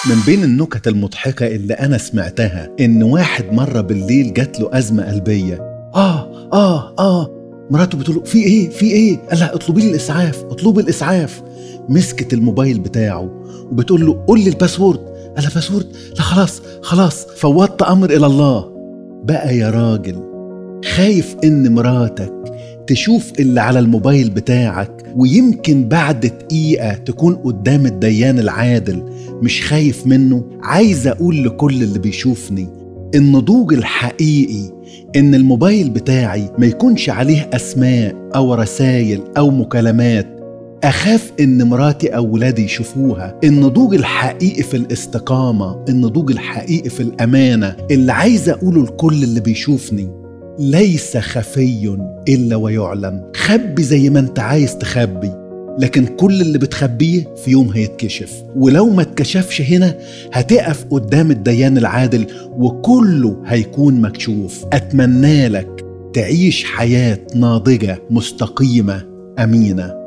من بين النكت المضحكة اللي أنا سمعتها إن واحد مرة بالليل جات له أزمة قلبية آه آه آه مراته بتقول له في إيه في إيه قال لها اطلبي لي الإسعاف اطلبي الإسعاف مسكت الموبايل بتاعه وبتقول له قول لي الباسورد قال لها باسورد لا خلاص خلاص فوضت أمر إلى الله بقى يا راجل خايف إن مراتك تشوف اللي على الموبايل بتاعك ويمكن بعد دقيقة تكون قدام الديان العادل مش خايف منه عايز أقول لكل اللي بيشوفني النضوج الحقيقي إن الموبايل بتاعي ما يكونش عليه أسماء أو رسايل أو مكالمات أخاف إن مراتي أو ولادي يشوفوها النضوج الحقيقي في الاستقامة النضوج الحقيقي في الأمانة اللي عايز أقوله لكل اللي بيشوفني ليس خفي إلا ويعلم خبي زي ما أنت عايز تخبي لكن كل اللي بتخبيه في يوم هيتكشف ولو ما اتكشفش هنا هتقف قدام الديان العادل وكله هيكون مكشوف أتمنى لك تعيش حياة ناضجة مستقيمة أمينة